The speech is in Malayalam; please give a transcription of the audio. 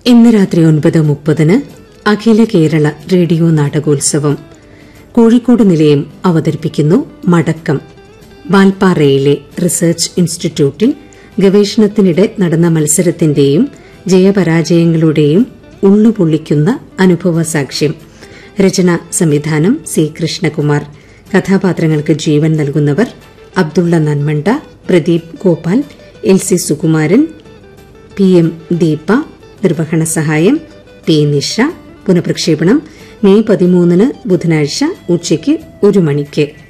ഇന്ന് രാത്രി ഒൻപത് മുപ്പതിന് അഖില കേരള റേഡിയോ നാടകോത്സവം കോഴിക്കോട് നിലയം അവതരിപ്പിക്കുന്നു മടക്കം വാൽപ്പാറയിലെ റിസർച്ച് ഇൻസ്റ്റിറ്റ്യൂട്ടിൽ ഗവേഷണത്തിനിടെ നടന്ന മത്സരത്തിന്റെയും ജയപരാജയങ്ങളുടെയും ഉള്ളുപൊള്ളിക്കുന്ന അനുഭവ സാക്ഷ്യം രചന സംവിധാനം സി കൃഷ്ണകുമാർ കഥാപാത്രങ്ങൾക്ക് ജീവൻ നൽകുന്നവർ Abdulla Nanmanda Pradeep Gopal L C Sukumaran P M Deepa നിർവഹണ സഹായം പി നിഷ പുനഃപ്രക്ഷേപണം മെയ് പതിമൂന്നിന് ബുധനാഴ്ച ഉച്ചയ്ക്ക് ഒരു മണിക്ക്